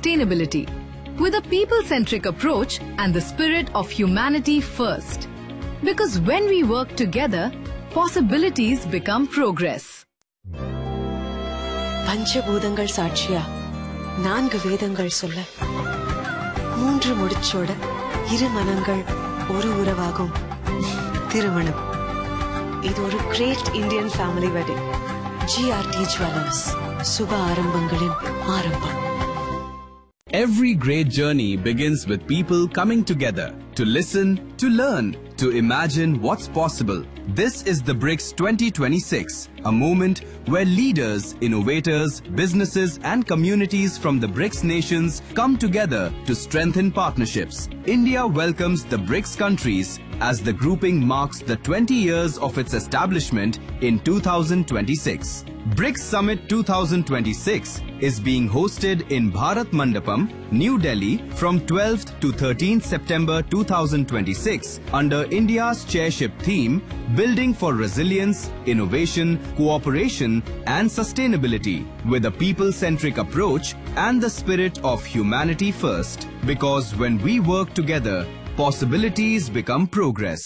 sustainability with a people centric approach and the spirit of humanity first. Because when we work together, possibilities become progress. பஞ்சபூதங்கள் சாட்சியா நான்கு வேதங்கள் சொல்ல மூன்று முடிச்சோட இரு மனங்கள் ஒரு உறவாகும் திருமணம் இது ஒரு great Indian family wedding GRT jewellers சுப ஆரம்பங்களின் ஆரம்பம் Every great journey begins with people coming together to listen, to learn, to imagine what's possible. This is the BRICS 2026, a moment where leaders, innovators, businesses, and communities from the BRICS nations come together to strengthen partnerships. India welcomes the BRICS countries as the grouping marks the 20 years of its establishment in 2026. BRICS Summit 2026 is being hosted in Bharat Mandapam, New Delhi from 12th to 13th September 2026 under India's chairship theme Building for Resilience, Innovation, Cooperation and Sustainability with a people-centric approach and the spirit of humanity first. Because when we work together, possibilities become progress.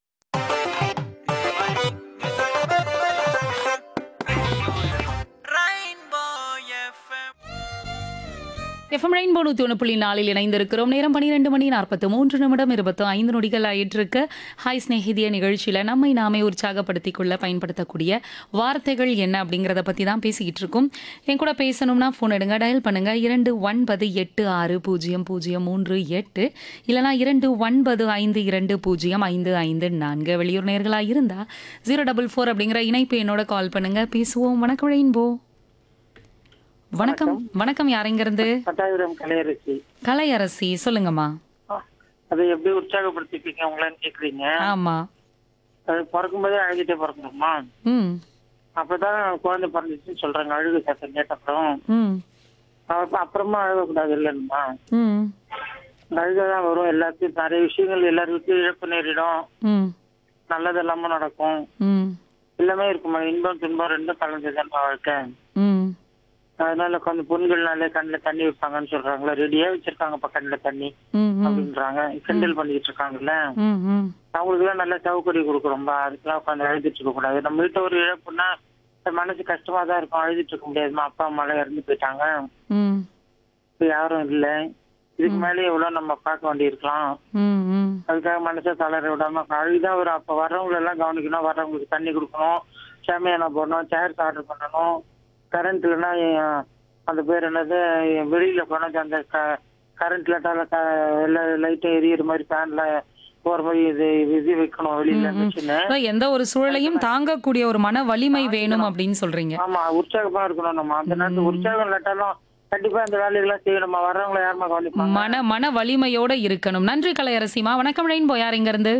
FM rainbow நூற்றி ஒன்று புள்ளி நாலில் இணைந்திருக்கிறோம் நேரம் பன்னிரெண்டு மணி நாற்பத்து மூன்று நிமிடம் இருபத்து ஐந்து நொடிகள் ஆயிட்டிருக்க ஹாய் ஸ்நேகிதிய நிகழ்ச்சியில் நம்மை நாமே உற்சாகப்படுத்திக் கொள்ள பயன்படுத்தக்கூடிய வார்த்தைகள் என்ன அப்படிங்கிறத பற்றி தான் பேசிக்கிட்டு இருக்கோம் என் கூட பேசணும்னா ஃபோன் எடுங்க டயல் பண்ணுங்க இரண்டு ஒன்பது எட்டு ஆறு பூஜ்ஜியம் பூஜ்ஜியம் மூன்று எட்டு இல்லைனா இரண்டு ஒன்பது ஐந்து இரண்டு பூஜ்ஜியம் ஐந்து ஐந்து நான்கு வெளியூர் நேர்களாக இருந்தால் ஜீரோ டபுள் ஃபோர் அப்படிங்கிற இணைப்பு என்னோட கால் பண்ணுங்க பேசுவோம் வணக்கம் ரெயின்போ வணக்கம் வணக்கம் யாருங்கிருந்து பட்டாயிரம் கலையரசி கலையரசி சொல்லுங்கம்மா அதை எப்படி உற்சாகப்படுத்திப்பீங்க உங்களான்னு கேக்குறீங்க ஆமா அது பிறக்கும்போதே அழுதுட்டே பிறக்கணுமா ம் அப்பதான் குழந்தை பிறந்துச்சுன்னு சொல்றாங்க அழுகு சத்தம் கேட்ட அப்புறம் ம் அப்ப அப்புறமா அழுகக்கூடாது இல்லைன்னுமா ம் இந்த அழுகதான் வரும் எல்லாத்தையும் நிறைய விஷயங்கள் எல்லாருக்கும் இழப்பு நேரிடும் ம் நல்லது எல்லாமே நடக்கும் ம் எல்லாமே இருக்குமா இன்பம் துன்பம் ரெண்டும் கலந்துதான் வாழ்க்கை ம் அதனால கொஞ்சம் பொண்கள்னாலே கண்ணில் தண்ணி வைப்பாங்கன்னு சொல்றாங்களா ரெடியா வச்சிருக்காங்கப்பா கண்ணில் தண்ணி ம் ம் அப்படின்றாங்க கிண்டல் பண்ணிட்டு இருக்காங்கல்ல ம் ம் அவங்களுக்கு எல்லாம் நல்லா சவுக்கடி கொடுக்குறோம்பா அதுக்கெல்லாம் உட்காந்து அழுதுட்டு இருக்க கூடாது நம்ம வீட்டுல ஒரு இழப்புன்னா மனசு கஷ்டமா தான் இருக்கும் அழுதுட்டு இருக்க முடியாதுமா அப்பா அம்மா எல்லாம் இறந்து போயிட்டாங்க ம் இப்ப யாரும் இல்ல இதுக்கு மேலே எவ்வளவு நம்ம பார்க்க வேண்டி இருக்கலாம் ம் ம் அதுக்காக மனசை தளர விடாம அழுதா ஒரு அப்ப வர்றவங்க எல்லாம் கவனிக்கணும் வர்றவங்களுக்கு தண்ணி கொடுக்கணும் சேமையான போடணும் சேர்ஸ் ஆர்டர் பண்ணணும் கரண்ட் இல்லைன்னா அஹ், அந்த பேர் என்னது வெளியில கொண்டாந்து அந்த கரண்ட் இல்லாட்டால எல்லா லைட்டும் எரியுற மாதிரி ஃபேன்ல போற மாதிரி இது இது வைக்கணும் வெளியில மிஷினு அதான் எந்த ஒரு சூழலையும் தாங்கக்கூடிய ஒரு மன வலிமை வேணும் அப்படின்னு சொல்றீங்க ஆமா உற்சாகமா இருக்கணும் நம்ம அந்த நேரத்துல உற்சாகம் இல்லாட்டாலும் கண்டிப்பா இந்த வேலைகள்லாம் செய்யணுமா வர்றவங்களை யாருமா கவனிப்பாங்க மன மன வலிமையோட இருக்கணும் நன்றி கலையரசிமா வணக்கம் ரெயின்போ யார் இங்க இருந்து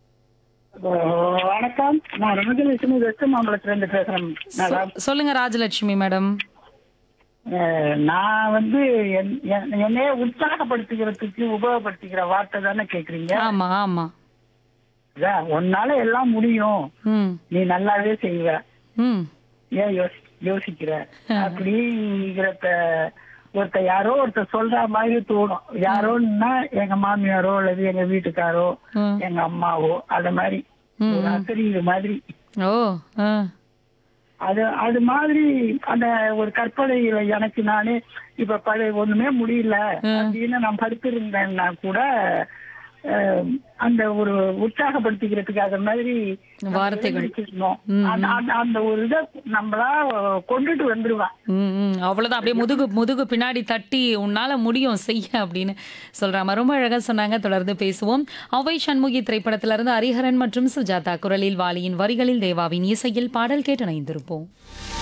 வணக்கம் நான் ராஜலட்சுமி வெஸ்ட் மாம்பலத்துல இருந்து பேசுறேன் மேடம் சொ- சொல்லுங்க ராஜலட்சுமி மேடம் அஹ், நான் வந்து என்- என்- என்னைய உற்சாகப்படுத்திக்கிறதுக்கு உபயோகப்படுத்திக்கிற வார்த்தை தானே கேக்குறீங்க ஆமா ஆமா அதான், உன்னால எல்லாம் முடியும் ம் நீ நல்லாவே செய்வ ம் ஏன் யோசி யோசிக்கிற அப்படிங்கிறத ஒருத்த யாரோ ஒருத்த சொல்ற மாதிரி தோணும் யாரோன்னா எங்க மாமியாரோ அல்லது எங்க வீட்டுக்காரோ ம். எங்க அம்மாவோ அத மாதிரி ஒரு அசரீர் மாதிரி ஓ ஆ அது அது மாதிரி அந்த ஒரு கற்பனையில எனக்கு நானே இப்ப பழைய ஒண்ணுமே முடியல அப்படின்னு நான் படுத்திருந்தேன்னா கூட அஹ், அந்த ஒரு உற்சாகப்படுத்திக்கிறதுக்கு அது மாதிரி நம்ம வார்த்தைகள். எழுதிச்சிருந்தோம். அந்த- அந்த- அந்த ஒரு இதை நம்மளா கொண்டுட்டு வந்துருவேன் ம், ம். அவ்வளவுதான் அப்படியே முதுகு முதுகு பின்னாடி தட்டி உன்னால முடியும் செய்ய அப்படின்னு சொல்றாம ரொம்ப அழகா சொன்னாங்க தொடர்ந்து பேசுவோம் அவை சண்முகி திரைப்படத்திலிருந்து ஹரிஹரன் மற்றும் சுஜாதா குரலில் வாலியின் வரிகளில் தேவாவின் இசையில் பாடல் கேட்டு இணைந்திருப்போம்